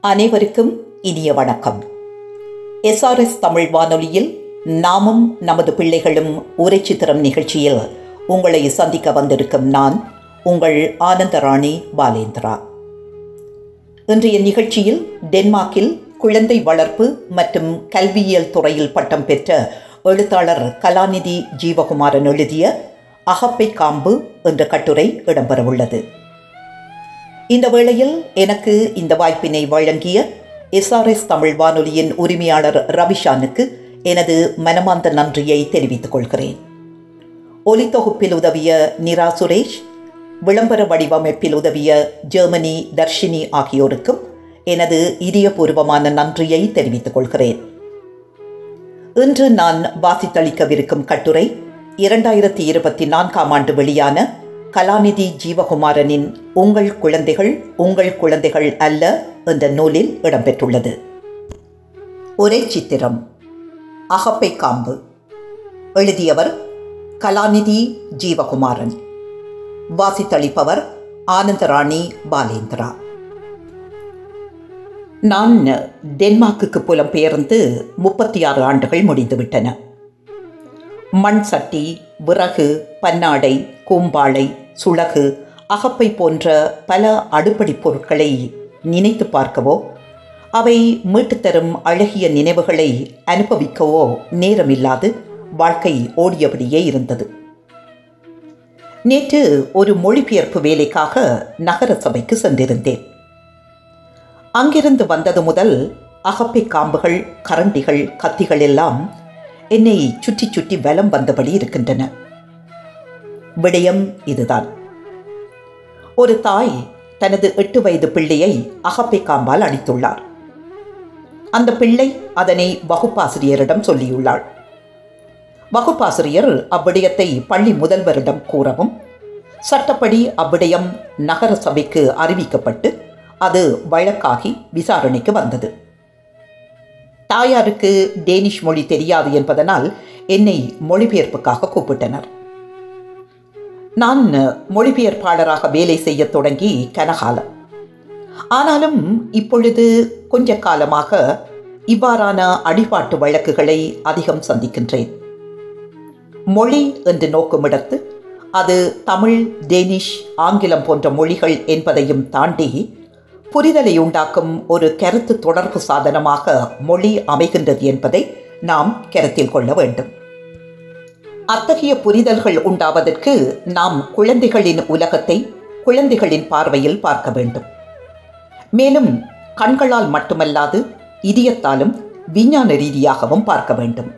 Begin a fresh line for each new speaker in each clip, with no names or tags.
அனைவருக்கும் இனிய வணக்கம் எஸ்ஆர்எஸ் தமிழ் வானொலியில் நாமும் நமது பிள்ளைகளும் உரை சித்திரம் நிகழ்ச்சியில் உங்களை சந்திக்க வந்திருக்கும் நான் உங்கள் ஆனந்தராணி பாலேந்திரா இன்றைய நிகழ்ச்சியில் டென்மார்க்கில் குழந்தை வளர்ப்பு மற்றும் கல்வியியல் துறையில் பட்டம் பெற்ற எழுத்தாளர் கலாநிதி ஜீவகுமாரன் எழுதிய அகப்பை காம்பு என்ற கட்டுரை இடம்பெறவுள்ளது இந்த வேளையில் எனக்கு இந்த வாய்ப்பினை வழங்கிய எஸ்ஆர்எஸ் தமிழ் வானொலியின் உரிமையாளர் ரவிஷானுக்கு எனது மனமார்ந்த நன்றியை தெரிவித்துக் கொள்கிறேன் ஒலித்தொகுப்பில் உதவிய நிரா சுரேஷ் விளம்பர வடிவமைப்பில் உதவிய ஜெர்மனி தர்ஷினி ஆகியோருக்கும் எனது இதயபூர்வமான நன்றியை தெரிவித்துக் கொள்கிறேன் இன்று நான் வாசித்தளிக்கவிருக்கும் கட்டுரை இரண்டாயிரத்தி இருபத்தி நான்காம் ஆண்டு வெளியான கலாநிதி ஜீவகுமாரனின் உங்கள் குழந்தைகள் உங்கள் குழந்தைகள் அல்ல என்ற நூலில் இடம்பெற்றுள்ளது ஒரே சித்திரம் அகப்பை காம்பு எழுதியவர் கலாநிதி ஜீவகுமாரன் வாசித்தளிப்பவர் ஆனந்தராணி பாலேந்திரா நான் டென்மார்க்குக்கு புலம்பெயர்ந்து முப்பத்தி ஆறு ஆண்டுகள் முடிந்துவிட்டன மண் சட்டி விறகு பன்னாடை கூம்பாளை சுளகு அகப்பை போன்ற பல அடுப்படி பொருட்களை நினைத்து பார்க்கவோ அவை மீட்டுத்தரும் அழகிய நினைவுகளை அனுபவிக்கவோ நேரமில்லாது வாழ்க்கை ஓடியபடியே இருந்தது நேற்று ஒரு மொழிபெயர்ப்பு வேலைக்காக நகர சபைக்கு சென்றிருந்தேன் அங்கிருந்து வந்தது முதல் அகப்பை காம்புகள் கரண்டிகள் கத்திகள் எல்லாம் என்னை சுற்றி சுற்றி வலம் வந்தபடி இருக்கின்றன விடயம் இதுதான் ஒரு தாய் தனது எட்டு வயது பிள்ளையை அகப்பை காம்பால் அடித்துள்ளார் அந்த பிள்ளை அதனை வகுப்பாசிரியரிடம் சொல்லியுள்ளாள் வகுப்பாசிரியர் அவ்விடயத்தை பள்ளி முதல்வரிடம் கூறவும் சட்டப்படி அவ்விடயம் நகர சபைக்கு அறிவிக்கப்பட்டு அது வழக்காகி விசாரணைக்கு வந்தது தாயாருக்கு டேனிஷ் மொழி தெரியாது என்பதனால் என்னை மொழிபெயர்ப்புக்காக கூப்பிட்டனர் நான் மொழிபெயர்ப்பாளராக வேலை செய்ய தொடங்கி கனகாலம் ஆனாலும் இப்பொழுது கொஞ்ச காலமாக இவ்வாறான அடிபாட்டு வழக்குகளை அதிகம் சந்திக்கின்றேன் மொழி என்று நோக்குமிடத்து அது தமிழ் டேனிஷ் ஆங்கிலம் போன்ற மொழிகள் என்பதையும் தாண்டி புரிதலை உண்டாக்கும் ஒரு கருத்து தொடர்பு சாதனமாக மொழி அமைகின்றது என்பதை நாம் கருத்தில் கொள்ள வேண்டும் அத்தகைய புரிதல்கள் உண்டாவதற்கு நாம் குழந்தைகளின் உலகத்தை குழந்தைகளின் பார்வையில் பார்க்க வேண்டும் மேலும் கண்களால் மட்டுமல்லாது இதயத்தாலும் விஞ்ஞான ரீதியாகவும் பார்க்க வேண்டும்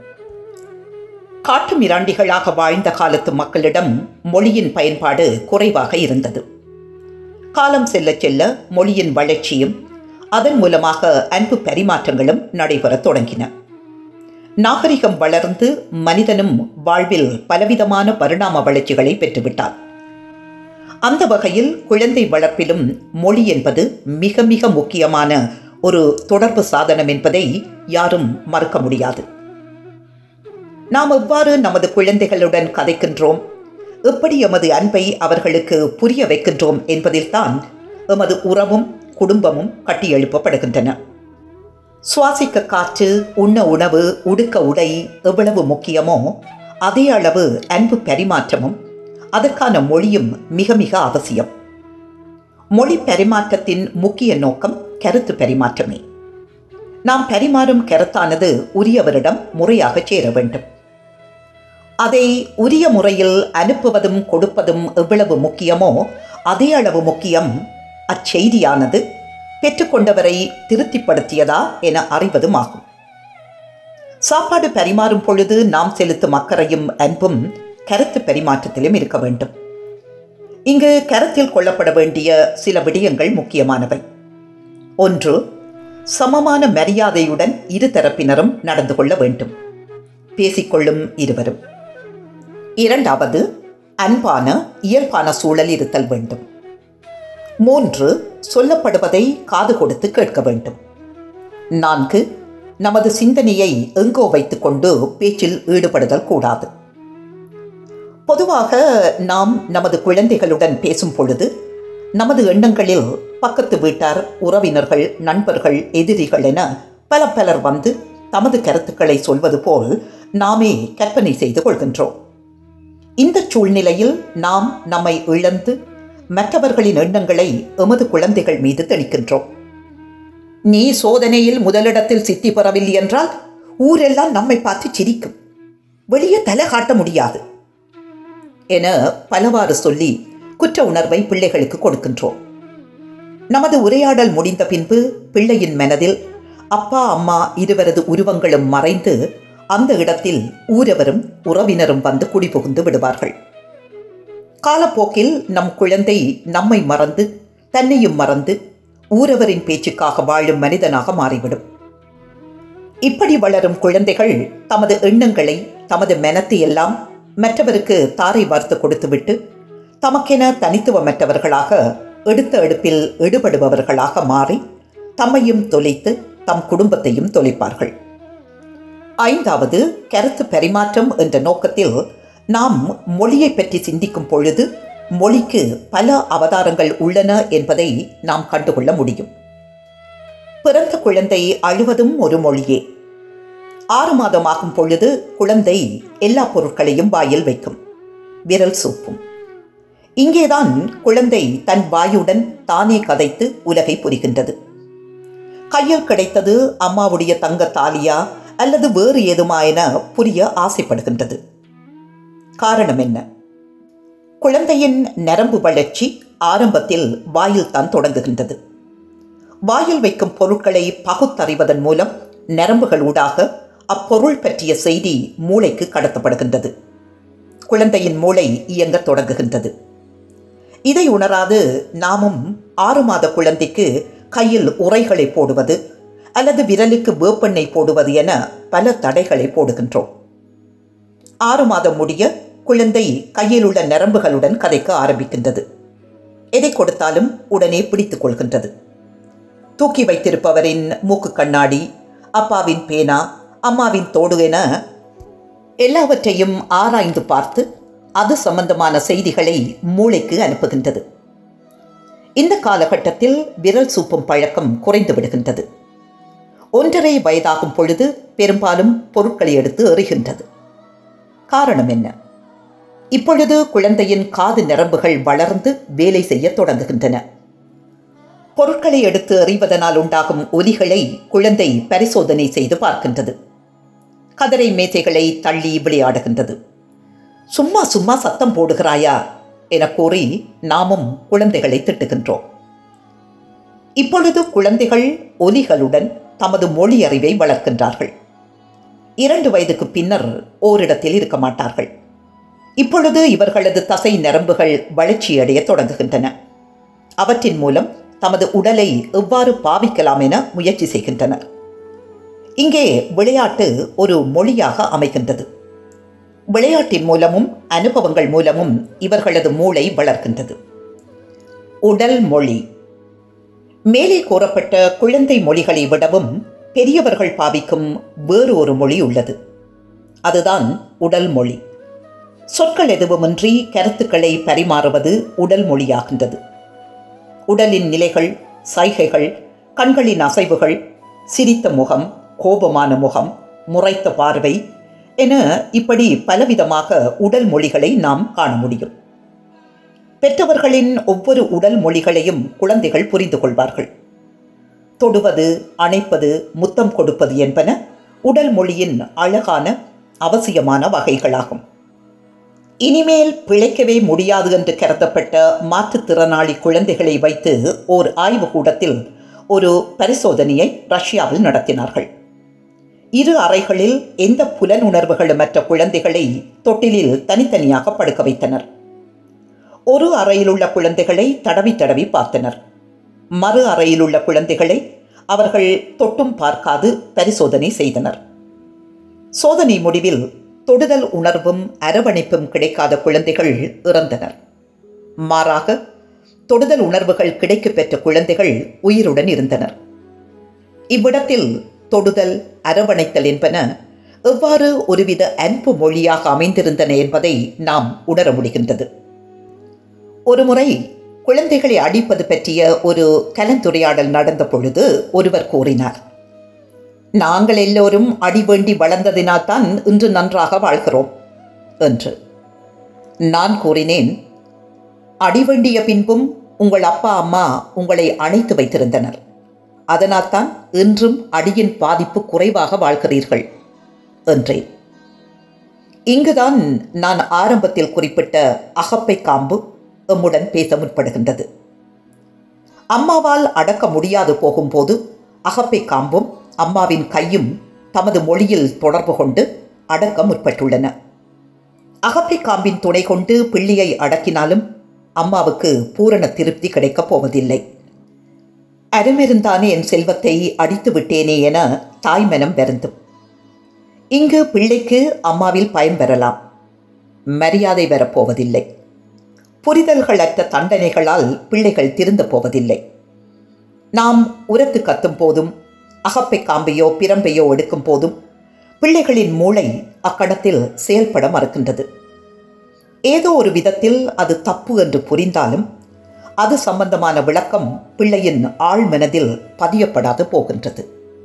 காட்டு மிராண்டிகளாக வாழ்ந்த காலத்து மக்களிடம் மொழியின் பயன்பாடு குறைவாக இருந்தது காலம் செல்ல செல்ல மொழியின் வளர்ச்சியும் அதன் மூலமாக அன்பு பரிமாற்றங்களும் நடைபெறத் தொடங்கின நாகரிகம் வளர்ந்து மனிதனும் வாழ்வில் பலவிதமான பரிணாம வளர்ச்சிகளை பெற்றுவிட்டார் அந்த வகையில் குழந்தை வளர்ப்பிலும் மொழி என்பது மிக மிக முக்கியமான ஒரு தொடர்பு சாதனம் என்பதை யாரும் மறுக்க முடியாது நாம் எவ்வாறு நமது குழந்தைகளுடன் கதைக்கின்றோம் எப்படி எமது அன்பை அவர்களுக்கு புரிய வைக்கின்றோம் என்பதில்தான் எமது உறவும் குடும்பமும் கட்டியெழுப்பப்படுகின்றன சுவாசிக்க காற்று உண்ண உணவு உடுக்க உடை எவ்வளவு முக்கியமோ அதே அளவு அன்பு பரிமாற்றமும் அதற்கான மொழியும் மிக மிக அவசியம் மொழி பரிமாற்றத்தின் முக்கிய நோக்கம் கருத்து பரிமாற்றமே நாம் பரிமாறும் கருத்தானது உரியவரிடம் முறையாக சேர வேண்டும் அதை உரிய முறையில் அனுப்புவதும் கொடுப்பதும் எவ்வளவு முக்கியமோ அதே அளவு முக்கியம் அச்செய்தியானது பெற்றுக்கொண்டவரை திருப்திப்படுத்தியதா என அறிவதும் ஆகும் சாப்பாடு பரிமாறும் பொழுது நாம் செலுத்தும் அக்கறையும் அன்பும் கருத்து பரிமாற்றத்திலும் இருக்க வேண்டும் இங்கு கருத்தில் கொள்ளப்பட வேண்டிய சில விடயங்கள் முக்கியமானவை ஒன்று சமமான மரியாதையுடன் இரு தரப்பினரும் நடந்து கொள்ள வேண்டும் பேசிக்கொள்ளும் இருவரும் இரண்டாவது அன்பான இயல்பான சூழல் இருத்தல் வேண்டும் மூன்று சொல்லப்படுவதை காது கொடுத்து கேட்க வேண்டும் நான்கு நமது சிந்தனையை எங்கோ வைத்துக்கொண்டு பேச்சில் ஈடுபடுதல் கூடாது பொதுவாக நாம் நமது குழந்தைகளுடன் பேசும் பொழுது நமது எண்ணங்களில் பக்கத்து வீட்டார் உறவினர்கள் நண்பர்கள் எதிரிகள் என பல பலர் வந்து தமது கருத்துக்களை சொல்வது போல் நாமே கற்பனை செய்து கொள்கின்றோம் இந்த சூழ்நிலையில் நாம் நம்மை இழந்து மற்றவர்களின் எண்ணங்களை எமது குழந்தைகள் மீது திணிக்கின்றோம் நீ சோதனையில் முதலிடத்தில் சித்தி பெறவில்லை என்றால் ஊரெல்லாம் நம்மை பார்த்து சிரிக்கும் வெளியே தலை காட்ட முடியாது என பலவாறு சொல்லி குற்ற உணர்வை பிள்ளைகளுக்கு கொடுக்கின்றோம் நமது உரையாடல் முடிந்த பின்பு பிள்ளையின் மனதில் அப்பா அம்மா இருவரது உருவங்களும் மறைந்து அந்த இடத்தில் ஊரவரும் உறவினரும் வந்து குடிபுகுந்து விடுவார்கள் காலப்போக்கில் நம் குழந்தை நம்மை மறந்து தன்னையும் மறந்து ஊரவரின் பேச்சுக்காக வாழும் மனிதனாக மாறிவிடும் இப்படி வளரும் குழந்தைகள் தமது எண்ணங்களை தமது மனத்தை எல்லாம் மற்றவருக்கு தாரை வார்த்து கொடுத்துவிட்டு தமக்கென தனித்துவமற்றவர்களாக எடுத்த எடுப்பில் ஈடுபடுபவர்களாக மாறி தம்மையும் தொலைத்து தம் குடும்பத்தையும் தொலைப்பார்கள் ஐந்தாவது கருத்து பரிமாற்றம் என்ற நோக்கத்தில் நாம் மொழியை பற்றி சிந்திக்கும் பொழுது மொழிக்கு பல அவதாரங்கள் உள்ளன என்பதை நாம் கண்டுகொள்ள முடியும் பிறந்த குழந்தை அழுவதும் ஒரு மொழியே ஆறு மாதமாகும் பொழுது குழந்தை எல்லா பொருட்களையும் வாயில் வைக்கும் விரல் சூப்பும் இங்கேதான் குழந்தை தன் வாயுடன் தானே கதைத்து உலகை புரிகின்றது கையில் கிடைத்தது அம்மாவுடைய தங்க தாலியா அல்லது வேறு ஏதுமா என புரிய ஆசைப்படுகின்றது காரணம் என்ன குழந்தையின் நரம்பு வளர்ச்சி ஆரம்பத்தில் வாயில் தான் தொடங்குகின்றது வாயில் வைக்கும் பொருட்களை பகுத்தறிவதன் மூலம் நரம்புகள் ஊடாக அப்பொருள் பற்றிய செய்தி மூளைக்கு கடத்தப்படுகின்றது குழந்தையின் மூளை இயங்கத் தொடங்குகின்றது இதை உணராது நாமும் ஆறு மாத குழந்தைக்கு கையில் உரைகளை போடுவது அல்லது விரலுக்கு வேப்பெண்ணெய் போடுவது என பல தடைகளை போடுகின்றோம் ஆறு மாதம் முடிய குழந்தை கையில் உள்ள நரம்புகளுடன் கதைக்க ஆரம்பிக்கின்றது எதை கொடுத்தாலும் உடனே பிடித்துக் கொள்கின்றது தூக்கி வைத்திருப்பவரின் மூக்கு கண்ணாடி அப்பாவின் பேனா அம்மாவின் தோடு என எல்லாவற்றையும் ஆராய்ந்து பார்த்து அது சம்பந்தமான செய்திகளை மூளைக்கு அனுப்புகின்றது இந்த காலகட்டத்தில் விரல் சூப்பும் பழக்கம் குறைந்து விடுகின்றது ஒன்றரை வயதாகும் பொழுது பெரும்பாலும் பொருட்களை எடுத்து எறிகின்றது காரணம் என்ன இப்பொழுது குழந்தையின் காது நரம்புகள் வளர்ந்து வேலை செய்ய தொடங்குகின்றன பொருட்களை எடுத்து எறிவதனால் உண்டாகும் ஒலிகளை குழந்தை பரிசோதனை செய்து பார்க்கின்றது கதரை மேசைகளை தள்ளி விளையாடுகின்றது சும்மா சும்மா சத்தம் போடுகிறாயா என கூறி நாமும் குழந்தைகளை திட்டுகின்றோம் இப்பொழுது குழந்தைகள் ஒலிகளுடன் தமது மொழி அறிவை வளர்க்கின்றார்கள் இரண்டு வயதுக்கு பின்னர் ஓரிடத்தில் இருக்க மாட்டார்கள் இப்பொழுது இவர்களது தசை நரம்புகள் வளர்ச்சியடைய தொடங்குகின்றன அவற்றின் மூலம் தமது உடலை எவ்வாறு பாவிக்கலாம் என முயற்சி செய்கின்றனர் இங்கே விளையாட்டு ஒரு மொழியாக அமைகின்றது விளையாட்டின் மூலமும் அனுபவங்கள் மூலமும் இவர்களது மூளை வளர்க்கின்றது உடல் மொழி மேலே கூறப்பட்ட குழந்தை மொழிகளை விடவும் பெரியவர்கள் பாவிக்கும் வேறு ஒரு மொழி உள்ளது அதுதான் உடல் மொழி சொற்கள் எதுவுமின்றி கருத்துக்களை பரிமாறுவது உடல் மொழியாகின்றது உடலின் நிலைகள் சைகைகள் கண்களின் அசைவுகள் சிரித்த முகம் கோபமான முகம் முறைத்த பார்வை என இப்படி பலவிதமாக உடல் மொழிகளை நாம் காண முடியும் பெற்றவர்களின் ஒவ்வொரு உடல் மொழிகளையும் குழந்தைகள் புரிந்து கொள்வார்கள் தொடுவது அணைப்பது முத்தம் கொடுப்பது என்பன உடல் மொழியின் அழகான அவசியமான வகைகளாகும் இனிமேல் பிழைக்கவே முடியாது என்று கருதப்பட்ட மாற்றுத்திறனாளி குழந்தைகளை வைத்து ஓர் ஆய்வுக்கூடத்தில் ஒரு பரிசோதனையை ரஷ்யாவில் நடத்தினார்கள் இரு அறைகளில் எந்த புலனுணர்வுகளுமற்ற குழந்தைகளை தொட்டிலில் தனித்தனியாக படுக்க வைத்தனர் ஒரு அறையில் உள்ள குழந்தைகளை தடவி தடவி பார்த்தனர் மறு அறையில் உள்ள குழந்தைகளை அவர்கள் தொட்டும் பார்க்காது பரிசோதனை செய்தனர் சோதனை முடிவில் தொடுதல் உணர்வும் அரவணைப்பும் கிடைக்காத குழந்தைகள் இறந்தனர் மாறாக தொடுதல் உணர்வுகள் கிடைக்கப் பெற்ற குழந்தைகள் உயிருடன் இருந்தனர் இவ்விடத்தில் தொடுதல் அரவணைத்தல் என்பன எவ்வாறு ஒருவித அன்பு மொழியாக அமைந்திருந்தன என்பதை நாம் உணர முடிகின்றது ஒருமுறை குழந்தைகளை அடிப்பது பற்றிய ஒரு கலந்துரையாடல் நடந்த பொழுது ஒருவர் கூறினார் நாங்கள் எல்லோரும் அடி வேண்டி வளர்ந்ததினால்தான் இன்று நன்றாக வாழ்கிறோம் என்று நான் கூறினேன் அடி வேண்டிய பின்பும் உங்கள் அப்பா அம்மா உங்களை அணைத்து வைத்திருந்தனர் அதனால்தான் இன்றும் அடியின் பாதிப்பு குறைவாக வாழ்கிறீர்கள் என்றேன் இங்குதான் நான் ஆரம்பத்தில் குறிப்பிட்ட அகப்பை காம்பு எம்முடன் பேச முற்படுகின்றது அம்மாவால் அடக்க முடியாது போகும்போது அகப்பை காம்பும் அம்மாவின் கையும் தமது மொழியில் தொடர்பு கொண்டு அடக்க முற்பட்டுள்ளன அகப்பை காம்பின் துணை கொண்டு பிள்ளையை அடக்கினாலும் அம்மாவுக்கு பூரண திருப்தி கிடைக்கப் போவதில்லை அருமிருந்தானே என் செல்வத்தை அடித்து விட்டேனே என தாய்மனம் வருந்தும் இங்கு பிள்ளைக்கு அம்மாவில் பயன் பெறலாம் மரியாதை வரப்போவதில்லை புரிதல்களற்ற தண்டனைகளால் பிள்ளைகள் திருந்த போவதில்லை நாம் உரத்து கத்தும் போதும் அகப்பை காம்பையோ பிரம்பையோ எடுக்கும் போதும் பிள்ளைகளின் மூளை அக்கணத்தில் செயல்பட மறுக்கின்றது ஏதோ ஒரு விதத்தில் அது தப்பு என்று புரிந்தாலும் அது சம்பந்தமான விளக்கம் பிள்ளையின் ஆழ்மனதில் பதியப்படாது போகின்றது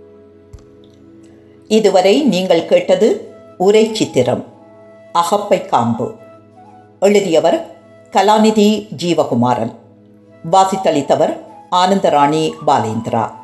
இதுவரை நீங்கள் கேட்டது உரை சித்திரம் அகப்பை காம்பு எழுதியவர் கலாநிதி ஜீவகுமாரன் வாசித்தளித்தவர் ஆனந்தராணி பாலேந்திரா